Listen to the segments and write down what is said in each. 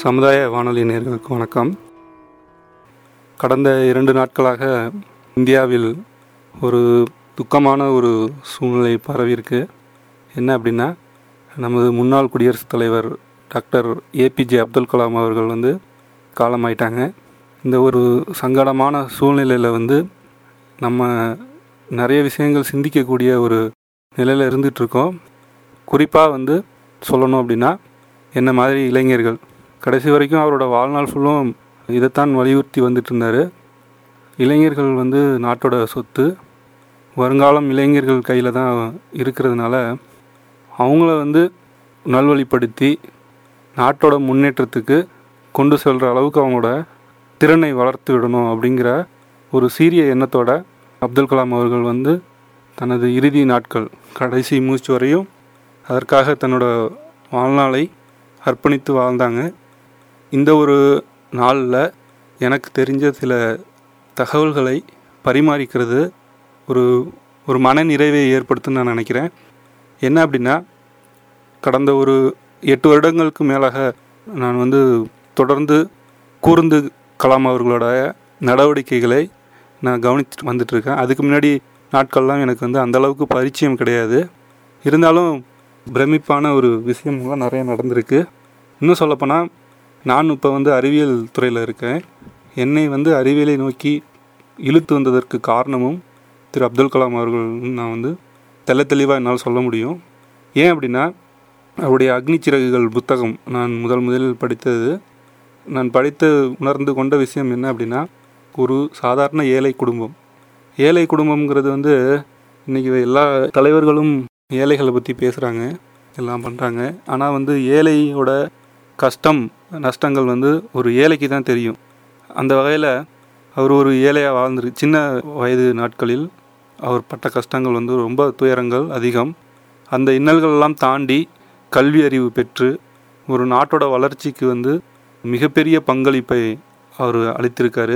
சமுதாய வானொலி நேர்களுக்கு வணக்கம் கடந்த இரண்டு நாட்களாக இந்தியாவில் ஒரு துக்கமான ஒரு சூழ்நிலை பரவியிருக்கு என்ன அப்படின்னா நமது முன்னாள் குடியரசுத் தலைவர் டாக்டர் ஏபிஜே அப்துல் கலாம் அவர்கள் வந்து காலமாயிட்டாங்க இந்த ஒரு சங்கடமான சூழ்நிலையில் வந்து நம்ம நிறைய விஷயங்கள் சிந்திக்கக்கூடிய ஒரு நிலையில் இருந்துகிட்ருக்கோம் குறிப்பாக வந்து சொல்லணும் அப்படின்னா என்ன மாதிரி இளைஞர்கள் கடைசி வரைக்கும் அவரோட வாழ்நாள் ஃபுல்லும் இதைத்தான் வலியுறுத்தி வந்துட்டு இருந்தார் இளைஞர்கள் வந்து நாட்டோட சொத்து வருங்காலம் இளைஞர்கள் கையில் தான் இருக்கிறதுனால அவங்கள வந்து நல்வழிப்படுத்தி நாட்டோட முன்னேற்றத்துக்கு கொண்டு செல்கிற அளவுக்கு அவங்களோட திறனை வளர்த்து விடணும் அப்படிங்கிற ஒரு சீரிய எண்ணத்தோட அப்துல் கலாம் அவர்கள் வந்து தனது இறுதி நாட்கள் கடைசி மூச்சு வரையும் அதற்காக தன்னோட வாழ்நாளை அர்ப்பணித்து வாழ்ந்தாங்க இந்த ஒரு நாளில் எனக்கு தெரிஞ்ச சில தகவல்களை பரிமாறிக்கிறது ஒரு ஒரு மன நிறைவை ஏற்படுத்துன்னு நான் நினைக்கிறேன் என்ன அப்படின்னா கடந்த ஒரு எட்டு வருடங்களுக்கு மேலாக நான் வந்து தொடர்ந்து கூர்ந்து கலாம் அவர்களோட நடவடிக்கைகளை நான் கவனித்து வந்துட்டுருக்கேன் அதுக்கு முன்னாடி நாட்கள்லாம் எனக்கு வந்து அந்தளவுக்கு பரிச்சயம் கிடையாது இருந்தாலும் பிரமிப்பான ஒரு விஷயம்லாம் நிறைய நடந்திருக்கு இன்னும் சொல்லப்போனால் நான் இப்போ வந்து அறிவியல் துறையில் இருக்கேன் என்னை வந்து அறிவியலை நோக்கி இழுத்து வந்ததற்கு காரணமும் திரு அப்துல் கலாம் அவர்கள் நான் வந்து தெள்ள தெளிவாக என்னால் சொல்ல முடியும் ஏன் அப்படின்னா அவருடைய அக்னி சிறகுகள் புத்தகம் நான் முதல் முதலில் படித்தது நான் படித்து உணர்ந்து கொண்ட விஷயம் என்ன அப்படின்னா ஒரு சாதாரண ஏழை குடும்பம் ஏழை குடும்பம்ங்கிறது வந்து இன்றைக்கி எல்லா தலைவர்களும் ஏழைகளை பற்றி பேசுகிறாங்க எல்லாம் பண்ணுறாங்க ஆனால் வந்து ஏழையோட கஷ்டம் நஷ்டங்கள் வந்து ஒரு ஏழைக்கு தான் தெரியும் அந்த வகையில் அவர் ஒரு ஏழையாக வாழ்ந்துரு சின்ன வயது நாட்களில் அவர் பட்ட கஷ்டங்கள் வந்து ரொம்ப துயரங்கள் அதிகம் அந்த இன்னல்களெல்லாம் தாண்டி கல்வி அறிவு பெற்று ஒரு நாட்டோட வளர்ச்சிக்கு வந்து மிகப்பெரிய பங்களிப்பை அவர் அளித்திருக்காரு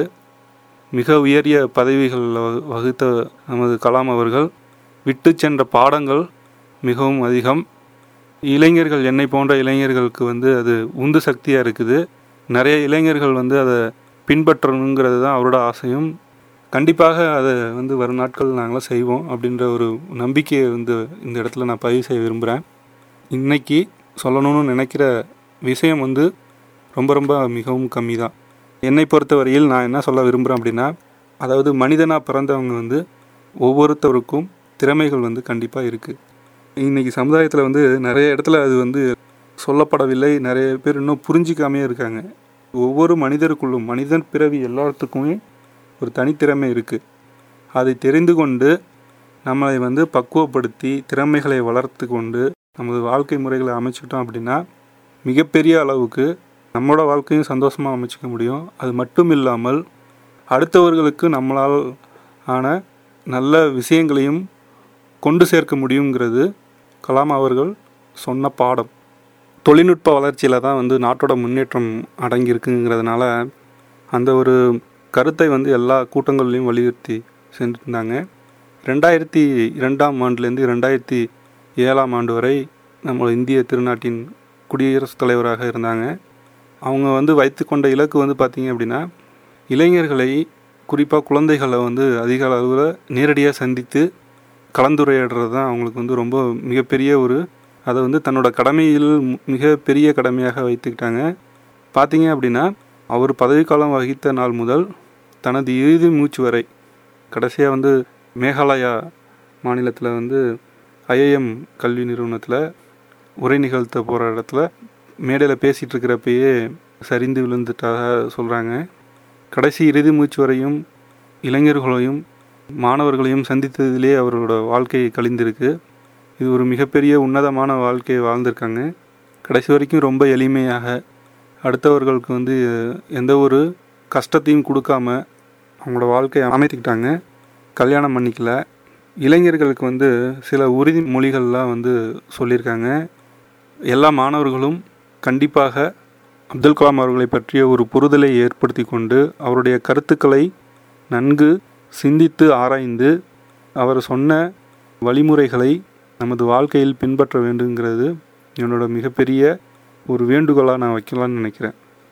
மிக உயரிய பதவிகளில் வகுத்த நமது கலாம் அவர்கள் விட்டு சென்ற பாடங்கள் மிகவும் அதிகம் இளைஞர்கள் என்னை போன்ற இளைஞர்களுக்கு வந்து அது உந்து சக்தியாக இருக்குது நிறைய இளைஞர்கள் வந்து அதை பின்பற்றணுங்கிறது தான் அவரோட ஆசையும் கண்டிப்பாக அதை வந்து வரும் நாட்கள் நாங்களாம் செய்வோம் அப்படின்ற ஒரு நம்பிக்கையை வந்து இந்த இடத்துல நான் பதிவு செய்ய விரும்புகிறேன் இன்றைக்கி சொல்லணும்னு நினைக்கிற விஷயம் வந்து ரொம்ப ரொம்ப மிகவும் கம்மி தான் என்னை பொறுத்தவரையில் நான் என்ன சொல்ல விரும்புகிறேன் அப்படின்னா அதாவது மனிதனாக பிறந்தவங்க வந்து ஒவ்வொருத்தருக்கும் திறமைகள் வந்து கண்டிப்பாக இருக்குது இன்றைக்கி சமுதாயத்தில் வந்து நிறைய இடத்துல அது வந்து சொல்லப்படவில்லை நிறைய பேர் இன்னும் புரிஞ்சிக்காமே இருக்காங்க ஒவ்வொரு மனிதருக்குள்ளும் மனிதன் பிறவி எல்லாத்துக்குமே ஒரு தனித்திறமை இருக்குது அதை தெரிந்து கொண்டு நம்மளை வந்து பக்குவப்படுத்தி திறமைகளை வளர்த்து கொண்டு நமது வாழ்க்கை முறைகளை அமைச்சுக்கிட்டோம் அப்படின்னா மிகப்பெரிய அளவுக்கு நம்மளோட வாழ்க்கையும் சந்தோஷமாக அமைச்சிக்க முடியும் அது மட்டும் இல்லாமல் அடுத்தவர்களுக்கு நம்மளால் ஆன நல்ல விஷயங்களையும் கொண்டு சேர்க்க முடியுங்கிறது கலாம் அவர்கள் சொன்ன பாடம் தொழில்நுட்ப வளர்ச்சியில் தான் வந்து நாட்டோட முன்னேற்றம் அடங்கியிருக்குங்கிறதுனால அந்த ஒரு கருத்தை வந்து எல்லா கூட்டங்கள்லையும் வலியுறுத்தி சென்றிருந்தாங்க ரெண்டாயிரத்தி இரண்டாம் ஆண்டுலேருந்து ரெண்டாயிரத்தி ஏழாம் ஆண்டு வரை நம்ம இந்திய திருநாட்டின் குடியரசுத் தலைவராக இருந்தாங்க அவங்க வந்து வைத்து கொண்ட இலக்கு வந்து பார்த்திங்க அப்படின்னா இளைஞர்களை குறிப்பாக குழந்தைகளை வந்து அதிக அளவில் நேரடியாக சந்தித்து கலந்துரையாடுறது தான் அவங்களுக்கு வந்து ரொம்ப மிகப்பெரிய ஒரு அதை வந்து தன்னோட கடமையில் மிக பெரிய கடமையாக வைத்துக்கிட்டாங்க பார்த்தீங்க அப்படின்னா அவர் பதவிக்காலம் வகித்த நாள் முதல் தனது இறுதி மூச்சு வரை கடைசியாக வந்து மேகாலயா மாநிலத்தில் வந்து ஐஐஎம் கல்வி நிறுவனத்தில் உரை நிகழ்த்த போகிற இடத்துல மேடையில் பேசிகிட்டு இருக்கிறப்பயே சரிந்து விழுந்துட்டாக சொல்கிறாங்க கடைசி இறுதி மூச்சு வரையும் இளைஞர்களையும் மாணவர்களையும் சந்தித்ததிலே அவர்களோட வாழ்க்கை கழிந்திருக்கு இது ஒரு மிகப்பெரிய உன்னதமான வாழ்க்கையை வாழ்ந்திருக்காங்க கடைசி வரைக்கும் ரொம்ப எளிமையாக அடுத்தவர்களுக்கு வந்து எந்த ஒரு கஷ்டத்தையும் கொடுக்காம அவங்களோட வாழ்க்கையை அமைத்துக்கிட்டாங்க கல்யாணம் பண்ணிக்கல இளைஞர்களுக்கு வந்து சில உறுதிமொழிகள்லாம் வந்து சொல்லியிருக்காங்க எல்லா மாணவர்களும் கண்டிப்பாக அப்துல் கலாம் அவர்களை பற்றிய ஒரு புரிதலை ஏற்படுத்தி கொண்டு அவருடைய கருத்துக்களை நன்கு சிந்தித்து ஆராய்ந்து அவர் சொன்ன வழிமுறைகளை நமது வாழ்க்கையில் பின்பற்ற வேண்டுங்கிறது என்னோட மிகப்பெரிய ஒரு வேண்டுகோளாக நான் வைக்கலாம்னு நினைக்கிறேன்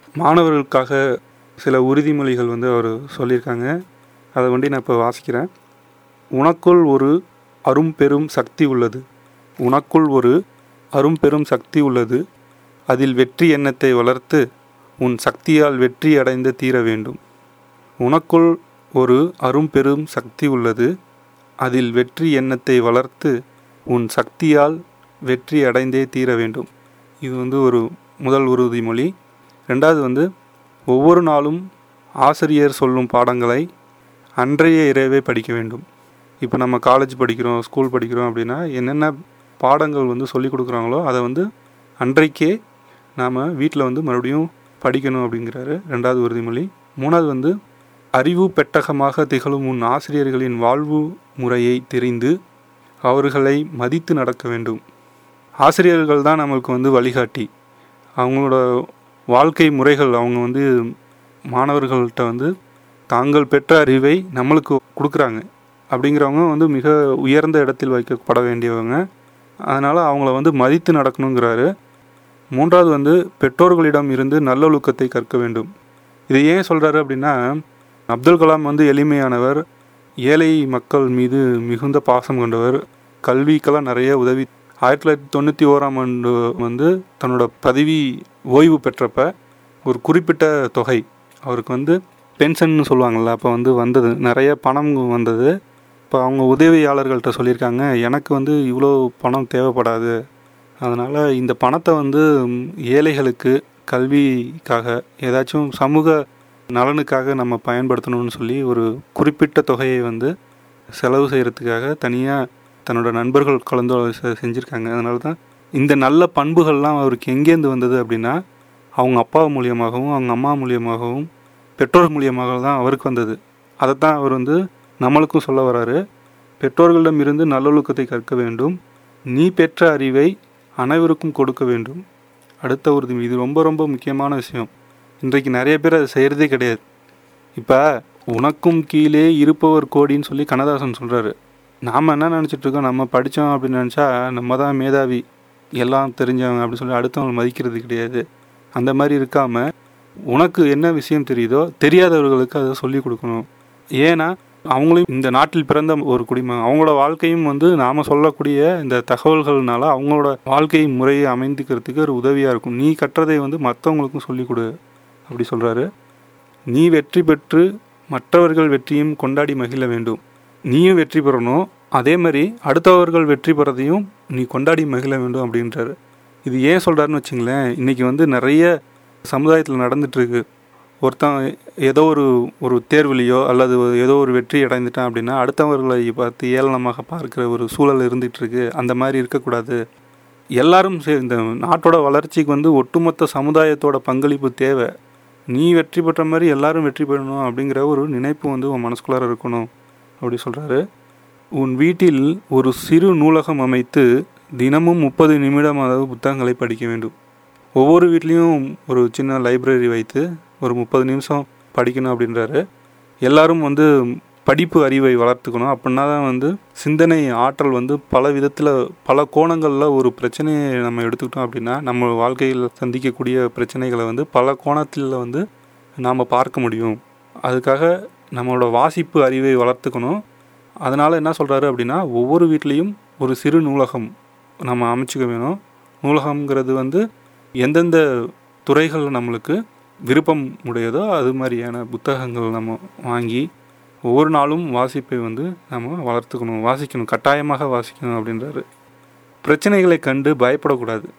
மாணவர்களுக்காக சில உறுதிமொழிகள் வந்து அவர் சொல்லியிருக்காங்க அதை வந்து நான் இப்போ வாசிக்கிறேன் உனக்குள் ஒரு அரும்பெரும் சக்தி உள்ளது உனக்குள் ஒரு அரும்பெரும் சக்தி உள்ளது அதில் வெற்றி எண்ணத்தை வளர்த்து உன் சக்தியால் வெற்றி அடைந்து தீர வேண்டும் உனக்குள் ஒரு அரும்பெரும் சக்தி உள்ளது அதில் வெற்றி எண்ணத்தை வளர்த்து உன் சக்தியால் வெற்றி அடைந்தே தீர வேண்டும் இது வந்து ஒரு முதல் உறுதிமொழி ரெண்டாவது வந்து ஒவ்வொரு நாளும் ஆசிரியர் சொல்லும் பாடங்களை அன்றைய இரவே படிக்க வேண்டும் இப்போ நம்ம காலேஜ் படிக்கிறோம் ஸ்கூல் படிக்கிறோம் அப்படின்னா என்னென்ன பாடங்கள் வந்து சொல்லி கொடுக்குறாங்களோ அதை வந்து அன்றைக்கே நாம் வீட்டில் வந்து மறுபடியும் படிக்கணும் அப்படிங்கிறாரு ரெண்டாவது உறுதிமொழி மூணாவது வந்து அறிவு பெட்டகமாக திகழும் உன் ஆசிரியர்களின் வாழ்வு முறையை தெரிந்து அவர்களை மதித்து நடக்க வேண்டும் ஆசிரியர்கள் தான் நம்மளுக்கு வந்து வழிகாட்டி அவங்களோட வாழ்க்கை முறைகள் அவங்க வந்து மாணவர்கள்ட்ட வந்து தாங்கள் பெற்ற அறிவை நம்மளுக்கு கொடுக்குறாங்க அப்படிங்கிறவங்க வந்து மிக உயர்ந்த இடத்தில் வைக்கப்பட வேண்டியவங்க அதனால் அவங்கள வந்து மதித்து நடக்கணுங்கிறாரு மூன்றாவது வந்து பெற்றோர்களிடம் இருந்து நல்லொழுக்கத்தை கற்க வேண்டும் இது ஏன் சொல்கிறாரு அப்படின்னா அப்துல் கலாம் வந்து எளிமையானவர் ஏழை மக்கள் மீது மிகுந்த பாசம் கொண்டவர் கல்விக்கெல்லாம் நிறைய உதவி ஆயிரத்தி தொள்ளாயிரத்தி தொண்ணூற்றி ஓராம் ஆண்டு வந்து தன்னோட பதவி ஓய்வு பெற்றப்ப ஒரு குறிப்பிட்ட தொகை அவருக்கு வந்து பென்ஷன் சொல்லுவாங்கள்ல அப்போ வந்து வந்தது நிறைய பணம் வந்தது இப்போ அவங்க உதவியாளர்கள்ட்ட சொல்லியிருக்காங்க எனக்கு வந்து இவ்வளோ பணம் தேவைப்படாது அதனால் இந்த பணத்தை வந்து ஏழைகளுக்கு கல்விக்காக ஏதாச்சும் சமூக நலனுக்காக நம்ம பயன்படுத்தணும்னு சொல்லி ஒரு குறிப்பிட்ட தொகையை வந்து செலவு செய்கிறதுக்காக தனியாக தன்னோட நண்பர்கள் கலந்து ஆலோசனை செஞ்சுருக்காங்க அதனால தான் இந்த நல்ல பண்புகள்லாம் அவருக்கு எங்கேருந்து வந்தது அப்படின்னா அவங்க அப்பா மூலியமாகவும் அவங்க அம்மா மூலியமாகவும் பெற்றோர் மூலியமாக தான் அவருக்கு வந்தது அதைத்தான் அவர் வந்து நம்மளுக்கும் சொல்ல வராரு பெற்றோர்களிடம் இருந்து நல்லொழுக்கத்தை கற்க வேண்டும் நீ பெற்ற அறிவை அனைவருக்கும் கொடுக்க வேண்டும் அடுத்த உறுதி இது ரொம்ப ரொம்ப முக்கியமான விஷயம் இன்றைக்கு நிறைய பேர் அதை செய்கிறதே கிடையாது இப்போ உனக்கும் கீழே இருப்பவர் கோடின்னு சொல்லி கண்ணதாசன் சொல்கிறாரு நாம் என்ன நினச்சிட்டு இருக்கோம் நம்ம படித்தோம் அப்படின்னு நினச்சா நம்ம தான் மேதாவி எல்லாம் தெரிஞ்சவங்க அப்படின்னு சொல்லி அடுத்தவங்க மதிக்கிறது கிடையாது அந்த மாதிரி இருக்காமல் உனக்கு என்ன விஷயம் தெரியுதோ தெரியாதவர்களுக்கு அதை சொல்லி கொடுக்கணும் ஏன்னா அவங்களும் இந்த நாட்டில் பிறந்த ஒரு குடிமகன் அவங்களோட வாழ்க்கையும் வந்து நாம் சொல்லக்கூடிய இந்த தகவல்கள்னால அவங்களோட வாழ்க்கை முறையை அமைந்துக்கிறதுக்கு ஒரு உதவியாக இருக்கும் நீ கற்றதை வந்து மற்றவங்களுக்கும் சொல்லிக் கொடு அப்படி சொல்கிறாரு நீ வெற்றி பெற்று மற்றவர்கள் வெற்றியும் கொண்டாடி மகிழ வேண்டும் நீயும் வெற்றி பெறணும் அதே மாதிரி அடுத்தவர்கள் வெற்றி பெறதையும் நீ கொண்டாடி மகிழ வேண்டும் அப்படின்றாரு இது ஏன் சொல்கிறாருன்னு வச்சுங்களேன் இன்றைக்கி வந்து நிறைய சமுதாயத்தில் நடந்துட்டுருக்கு ஒருத்தன் ஏதோ ஒரு ஒரு தேர்வுலையோ அல்லது ஏதோ ஒரு வெற்றி அடைந்துட்டான் அப்படின்னா அடுத்தவர்களை பார்த்து ஏளனமாக பார்க்குற ஒரு சூழல் இருந்துகிட்ருக்கு அந்த மாதிரி இருக்கக்கூடாது எல்லாரும் சே இந்த நாட்டோட வளர்ச்சிக்கு வந்து ஒட்டுமொத்த சமுதாயத்தோட பங்களிப்பு தேவை நீ வெற்றி பெற்ற மாதிரி எல்லாரும் வெற்றி பெறணும் அப்படிங்கிற ஒரு நினைப்பு வந்து உன் மனசுக்குள்ளார இருக்கணும் அப்படி சொல்கிறாரு உன் வீட்டில் ஒரு சிறு நூலகம் அமைத்து தினமும் முப்பது நிமிடமாவது புத்தகங்களை படிக்க வேண்டும் ஒவ்வொரு வீட்லேயும் ஒரு சின்ன லைப்ரரி வைத்து ஒரு முப்பது நிமிஷம் படிக்கணும் அப்படின்றாரு எல்லாரும் வந்து படிப்பு அறிவை வளர்த்துக்கணும் அப்படின்னா தான் வந்து சிந்தனை ஆற்றல் வந்து பல விதத்தில் பல கோணங்களில் ஒரு பிரச்சனையை நம்ம எடுத்துக்கிட்டோம் அப்படின்னா நம்ம வாழ்க்கையில் சந்திக்கக்கூடிய பிரச்சனைகளை வந்து பல கோணத்தில் வந்து நாம் பார்க்க முடியும் அதுக்காக நம்மளோட வாசிப்பு அறிவை வளர்த்துக்கணும் அதனால் என்ன சொல்கிறாரு அப்படின்னா ஒவ்வொரு வீட்லேயும் ஒரு சிறு நூலகம் நம்ம அமைச்சுக்க வேணும் நூலகம்ங்கிறது வந்து எந்தெந்த துறைகள் நம்மளுக்கு விருப்பம் உடையதோ அது மாதிரியான புத்தகங்கள் நம்ம வாங்கி ஒவ்வொரு நாளும் வாசிப்பை வந்து நம்ம வளர்த்துக்கணும் வாசிக்கணும் கட்டாயமாக வாசிக்கணும் அப்படின்றாரு பிரச்சனைகளை கண்டு பயப்படக்கூடாது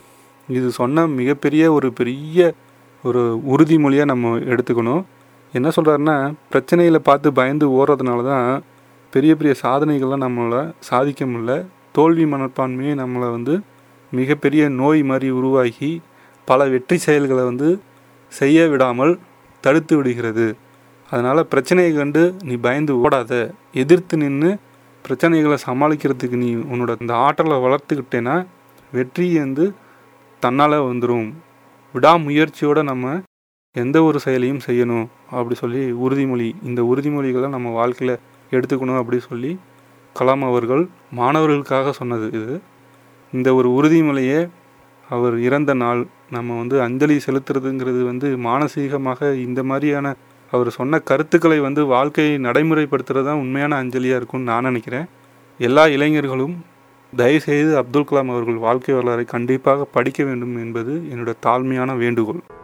இது சொன்ன மிகப்பெரிய ஒரு பெரிய ஒரு உறுதிமொழியாக நம்ம எடுத்துக்கணும் என்ன சொல்கிறாருன்னா பிரச்சனைகளை பார்த்து பயந்து ஓடுறதுனால தான் பெரிய பெரிய சாதனைகள்லாம் நம்மளால் சாதிக்க முடியல தோல்வி மனப்பான்மையை நம்மளை வந்து மிகப்பெரிய நோய் மாதிரி உருவாகி பல வெற்றி செயல்களை வந்து செய்ய விடாமல் தடுத்து விடுகிறது அதனால் பிரச்சனையை கண்டு நீ பயந்து ஓடாத எதிர்த்து நின்று பிரச்சனைகளை சமாளிக்கிறதுக்கு நீ உன்னோட இந்த ஆற்றலை வளர்த்துக்கிட்டேன்னா வெற்றி வந்து தன்னால் வந்துடும் விடாமுயற்சியோடு நம்ம எந்த ஒரு செயலையும் செய்யணும் அப்படி சொல்லி உறுதிமொழி இந்த உறுதிமொழிகளை நம்ம வாழ்க்கையில் எடுத்துக்கணும் அப்படி சொல்லி கலாம் அவர்கள் மாணவர்களுக்காக சொன்னது இது இந்த ஒரு உறுதிமொழியை அவர் இறந்த நாள் நம்ம வந்து அஞ்சலி செலுத்துறதுங்கிறது வந்து மானசீகமாக இந்த மாதிரியான அவர் சொன்ன கருத்துக்களை வந்து வாழ்க்கையை நடைமுறைப்படுத்துறது தான் உண்மையான அஞ்சலியாக இருக்கும்னு நான் நினைக்கிறேன் எல்லா இளைஞர்களும் தயவுசெய்து அப்துல் கலாம் அவர்கள் வாழ்க்கை வரலாறை கண்டிப்பாக படிக்க வேண்டும் என்பது என்னோட தாழ்மையான வேண்டுகோள்